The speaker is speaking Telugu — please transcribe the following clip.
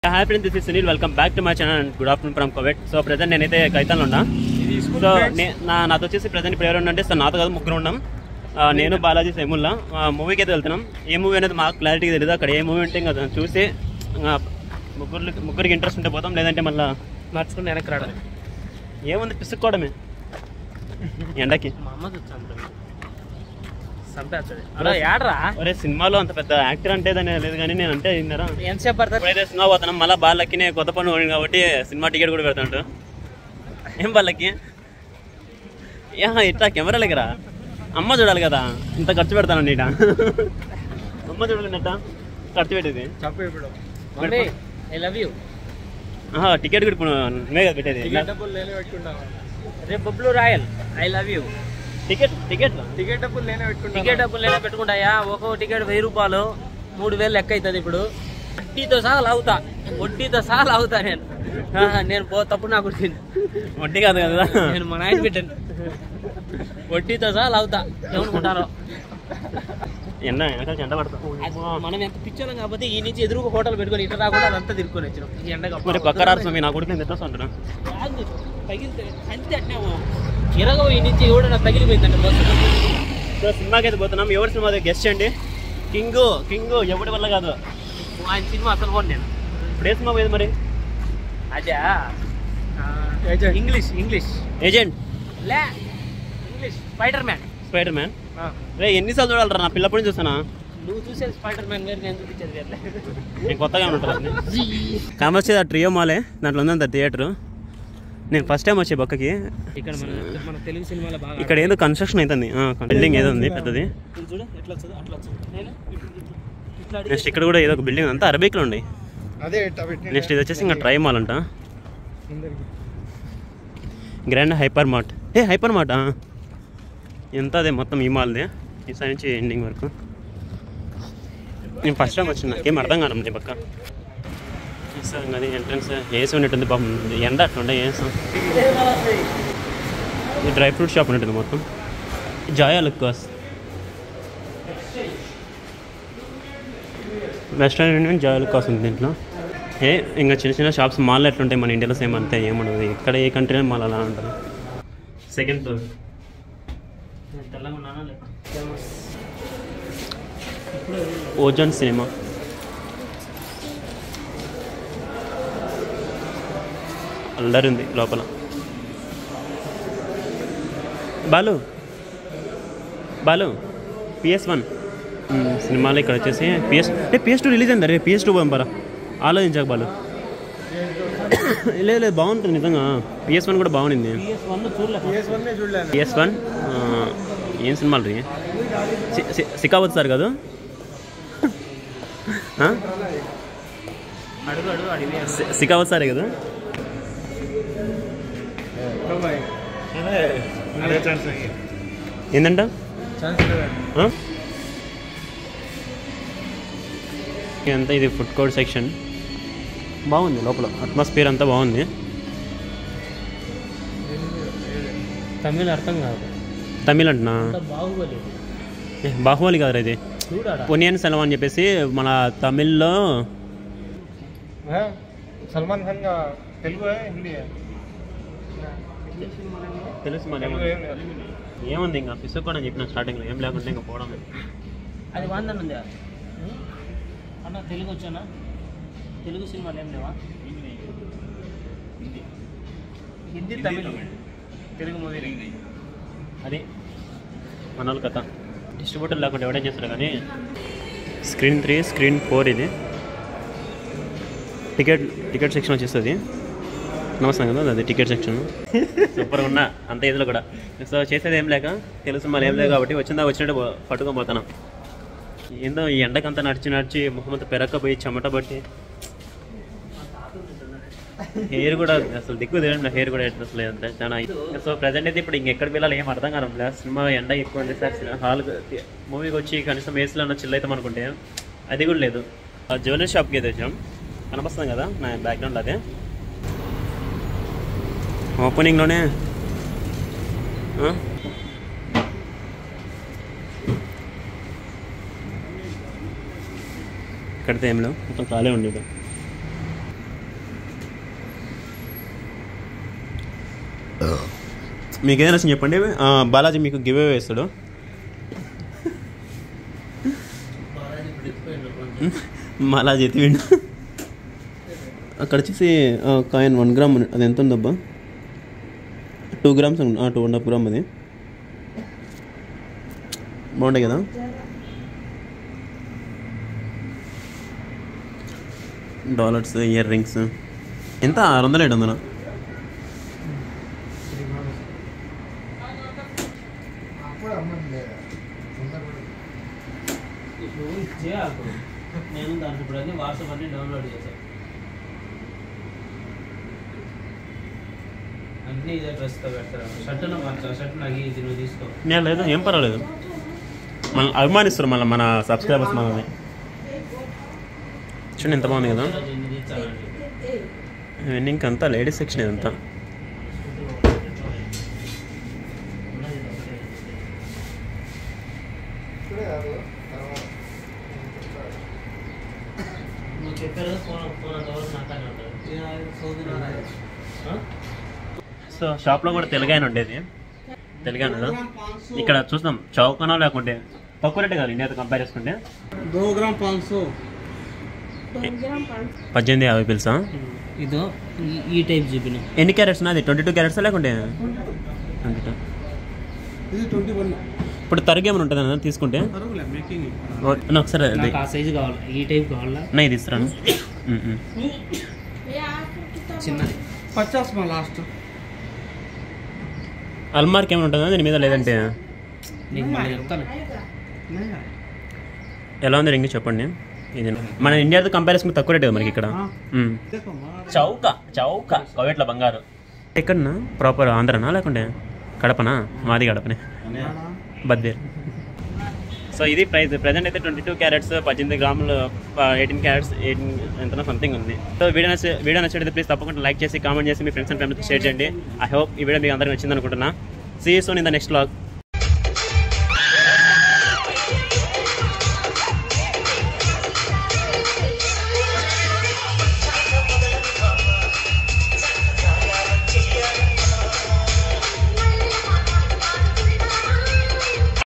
Hi friend this is Sunil welcome back to my channel and good afternoon from Covid so present నేనైతే కైతాన్లో ఉన్నా సో నే- నా నాతో వచ్చేసి ప్రజెంట్ ఇప్పుడు ఎవరు అంటే సో నాతో కాదు ముగ్గురు ఉన్నాం ఆ, నేను బాలాజీ సైముల్లా మూవీకి అయితే వెళ్తున్నాం ఏ మూవీ అనేది మాకు క్లారిటీగా తెలియదు అక్కడ ఏ మూవీ ఉంటే ఇంకా దాన్ని చూసి ఇంకా ముగ్గురు ముగ్గురికి ఇంట్రెస్ట్ ఉంటే పోతాం లేదంటే మళ్ళీ నడుచుకుని వెనక్కి రావడం ఏముంది పిసుక్కోవడమే ఎండకి మా అమ్మ చూస్తాను చంపేస్తుంది అలా ఏడరా ఒరే సినిమాలో అంత పెద్ద యాక్టర్ అంటే దాని లేదు కానీ నేను అంటే విన్నారా ఎంతసేపు పడుతుంది ఇప్పుడైతే సినిమా పోతున్నాం మళ్ళీ బాలకి నేను కొత్త పని కొనింది కాబట్టి సినిమా టికెట్ కూడా పెడతాడు ఏం బాలకి యా ఇట్లా కెమెరా దగ్గర అమ్మ చూడాలి కదా ఇంత ఖర్చు పెడతాను నీట అమ్మ చూడాలి ఖర్చు పెట్టేది చెప్పు ఇప్పుడు మమ్మీ ఐ లవ్ యూ ఆహా, టికెట్ కూడా ఇప్పుడు నువ్వే కదా పెట్టేది డబ్బులు నేనే పెట్టుకుంటాను రేపు బొబ్లు రాయల్ I love you ticket ticket ticket డబ్బులు నేనే పెట్టుకుంటా టికెట్ డబ్బులు నేనే పెట్టుకుంటాయా ఒక్కో టికెట్ వెయ్యి రూపాయలు మూడు వేలు లెక్క అవుతుంది ఇప్పుడు వడ్డీతో సహా లాగుతా వడ్డీతో సహా లాగుతా నేను ఆ, నేను పోతప్పుడు నాకు గుర్తుంది వడ్డీ కాదు కదా నేను మా నాయన పెట్టాను వడ్డీతో సహా లాగుతా ఏమనుకుంటారో ఎండ వెనకాల ఎండ పడతాం అది మనం ఎంత పిచ్చోళ్ళం కాబట్టి ఈ నుంచి ఎదురుగా హోటల్ పెట్టుకొని ఇట్లా రాకుండా అదంతా తిరుక్కొని వచ్చినాం ఈ ఎండగా మరి పక్క రారు స్వామి నా కొడుకు నేను ఎట్లా అంటున్నా కాదు, తగిలితే అంతే అట్నే ఇరగో ఈ నుంచి ఎవడో నాకు తగిలిపోయిందంటే బస్సు సో సినిమాకి అయితే పోతున్నాం ఎవరి సినిమా గెస్ట్ చేయండి కింగ్ కింగ్ ఎవరి వల్ల కాదు ఆయన సినిమా అసలు పోను నేను ఇప్పుడు ఏ సినిమా పోయేది మరి అదే ఇంగ్లీష్ ఇంగ్లీష్ ఏజెంట్ లే English spider man spider man రే ఎన్నిసార్లు చూడాలరా నా పిల్లప్పటి నుంచి చూస్తానా నువ్వు చూసేది స్పైడర్ మ్యాన్ వేరు నేను చూపించేది వేరే నేను కొత్తగా ఉంటాను కామర్స్ ఆ ట్రియో మాలే దాంట్లో ఉందంత థియేటర్ నేను ఫస్ట్ టైం వచ్చే పక్కకి ఇక్కడ మన మన తెలుగు సినిమాలో బాగా ఇక్కడ ఏదో కన్స్ట్రక్షన్ అవుతుంది బిల్డింగ్ ఏదో ఉంది పెద్దది ఇది చూడు ఎట్లా వచ్చదు అట్లా వచ్చదు నేను ఇట్లా- ఇట్లా అడిగి నెక్స్ట్ ఇక్కడ కూడా ఏదో ఒక బిల్డింగ్ అంతా అరబిక్లో ఉన్నాయి అదే ఇట్టా పెట్టి నెక్స్ట్ ఇది వచ్చేసి ఇంకా ట్రై మాల్ అంట గ్రాండ్ హైపర్ మార్ట్ ఏ హైపర్ మార్టా ఎంత అదే మొత్తం ఈ మాల్దే ఈ సైడ్ నుంచి ఎండింగ్ వరకు నేను ఫస్ట్ టైం వచ్చిన నాకేం అర్థం కాదు నీ పక్క ఇస్తాం అది ఎంట్రన్స్ ఏసీ ఉన్నట్టుంది పాపం ఎండ అట్లుండే ఏసాం ఇది డ్రై ఫ్రూట్ షాప్ ఉన్నట్టుంది మొత్తం జాయా లుక్కాస్ వెస్ట్రన్ యూనియన్ జాయా లుక్కాస్ ఉంది దీంట్లో ఏ ఇంకా చిన్న చిన్న షాప్స్ మాల్ ఎట్లుంటాయి మన ఇండియాలో సేమ్ అంతే ఏముండదు ఇక్కడ ఏ కంట్రీ మాల్ అలా ఉంటుంది సెకండ్ ఫ్లోర్ తెల్లగా ఉన్నానా లేదా? ఓజోన్ సినిమా అల్లరి ఉంది లోపల బాలు బాలు పిఎస్ వన్ సినిమాలో ఇక్కడ వచ్చేసి పిఎస్ అంటే పిఎస్ టూ రిలీజ్ అయింది రే పిఎస్ టూ పంపరా ఆలోచించాక బాలు లేదు లేదు బాగుంటుంది నిజంగా పిఎస్ వన్ కూడా బాగుంది PS వన్ చూడలే PS వన్ నే చూడలేను పిఎస్ వన్ ఏం సినిమాలు రీ సికావత్ సార్ కాదు ఆ? అడుగు అడుగు అడిగి సి- సికావత్ సారే కదా అదే అదే ఛాన్స్ ఏంటంట ఛాన్స్ ఆ? ఇదంతా ఇది ఫుడ్ కోర్ట్ సెక్షన్ బాగుంది లోపల అట్మాస్ఫియర్ అంతా బాగుంది తమిళ అర్థం కాదు తమిళ్ అంటున్నా బాహుబలి ఏ, బాహుబలి కాదు ఇది చూడాడా పొనియన్ సెలవు అని చెప్పేసి మన తమిళ్లో సల్మాన్ ఖాన్ గా తెలుగు హిందీ తెలుసు మన తెలుగు ఏం లేదు. ఏముంది ఇంకా పిసుక్కోని అని చెప్పిన స్టార్టింగ్లో ఏం లేకుంటే ఇంకా పోవడమే అది వాందన్ ఉందా అన్న తెలుగు వచ్చానా తెలుగు సినిమాలు ఏం లేవా హిందీ తమిళ తెలుగు మూవీ అది మన వాళ్ళ కథ డిస్ట్రిబ్యూటర్ లేకుండా ఎవడేం చేస్తాడు కానీ స్క్రీన్ త్రీ స్క్రీన్ ఫోర్ ఇది టికెట్ టికెట్ సెక్షన్ వచ్చేస్తుంది నమస్తే కదా అది టికెట్ సెక్షన్ సూపర్గా ఉన్నా అంత ఇదిలో కూడా సో చేసేది ఏం లేక తెలుసు మళ్ళీ ఏం లేదు కాబట్టి వచ్చిందా వచ్చినట్టు పో- పట్టుకొని పోతున్నాం ఏందో ఈ ఎండకంతా నడిచి నడిచి మొహమ్మద్ పెరక్కపోయి చెమట పట్టి హెయిర్ కూడా అసలు దిక్కు తెలియదు నా హెయిర్ కూడా ఎట్లా అసలు అంతే చాలా సో ప్రజెంట్ అయితే ఇప్పుడు ఇంకెక్కడికి వెళ్ళాలి ఏం అర్థం కాదు లేదు సినిమా ఎండ ఎక్కువ ఉంది సార్ హాల్ మూవీకి వచ్చి కనీసం ఏసీలో ఉన్న చిల్ అవుతాం అనుకుంటే అది కూడా లేదు ఆ జ్యువెలరీ షాప్కి అయితే వచ్చాం కనిపిస్తుంది కదా నా బ్యాక్గ్రౌండ్ అదే ఓపెనింగ్లోనే ఆ? ఇక్కడితే ఏం లేవు మొత్తం ఖాళీ ఉండేది మీకు ఏదైనా నచ్చింది చెప్పండి ఆ, బాలాజీ మీకు గివ్ అవే వేస్తాడు బాలాజీ ఎత్తివిండు అక్కడ వచ్చేసి ఆ, కాయిన్ వన్ గ్రామ్ ఉంది. అది ఎంత ఉందబ్బా two grams two and half gram అది బాగుంటాయి కదా డాలర్స్ ఇయర్ రింగ్స్ ఎంత ఆరు వందలు ఏడు వందలు ఇప్పుడు చేయాలి నేను దాంట్లో ఇప్పుడు అన్ని వాట్సాప్ అన్ని డౌన్లోడ్ చేశాను అన్నీ ఇదే డ్రెస్తో పెడతారు షర్ట్ మార్చా షర్ట్ నాకు ఇది నువ్వు తీసుకో నేను లేదు ఏం పర్వాలేదు మన అభిమానిస్తారు మళ్ళీ మన సబ్స్క్రైబర్స్ మనల్ని చూడండి ఎంత బాగుంది కదా దీన్ని తీర్చాలండి ఇవన్నీ ఇంకంతా లేడీస్ సెక్షన్ ఇదంతా నువ్వు చెప్పారు ఫోన్ ఫోన్ అంతవరకు నాకనే ఉంటుంది సో షాప్లో కూడా తెలుగాయన ఉండేది తెలుగాయన ఇక్కడ చూస్తాం చౌకనో లేకుంటే తక్కువ రేటే కాదు ఇండియాతో కంపేర్ చేసుకుంటే दो ग्राम पाँच सौ పద్దెనిమిది యాభై పిలుసా ఇదో ఈ- ఈ టైప్ చూపిన ఎన్ని క్యారెట్స్ నాది ట్వంటీ టూ క్యారెట్స్ లేకుంటే ట్వంటీ టూ ఇది ట్వంటీ వన్ ఇప్పుడు తరుగు ఏమైనా ఉంటుంది అన్న తీసుకుంటే పర్వాలే మేకింగ్ ఓ, నా ఒకసారి అది నాకు ఆ సైజు కావాలి ఈ టైప్ కావాలా నా ఇది ఇస్తాను ఉమ్, ఉమ్. చిన్నది పచాస్ మా లాస్ట్ అల్మార్క్ ఏమైనా ఉంటుందా దీని మీద లేదంటే నీకు మళ్ళీ చెప్తాను ఎలా ఉంది రింగ్ చెప్పండి ఇది మన ఇండియాతో కంపేర్ చేసుకుంటే తక్కువ రేట్ కదా మనకి ఇక్కడ ఉమ్. చౌక చౌక కోవేట్ల బంగారు ఎక్కడనా ప్రాపర్ ఆంధ్రనా లేకుంటే కడపనా మాది కడపనే బద్వేర్ సో ఇది ప్రైస్ ప్రజెంట్ అయితే ట్వంటీ టూ క్యారెట్స్ పద్దెనిమిది గ్రాములు ఎయిటీన్ క్యారెట్స్ ఎయిటీన్ ఎంత సంథింగ్ ఉంది సో వీడియో నచ్చ వీడియో నచ్చితే ప్లీజ్ తప్పకుండా లైక్ చేసి కామెంట్ చేసి మీ ఫ్రెండ్స్ అండ్ ఫ్యామిలీతో షేర్ చేయండి ఐ హోప్ ఈ వీడియో మీకు అందరికీ నచ్చింది అనుకుంటున్నా see soon in the next log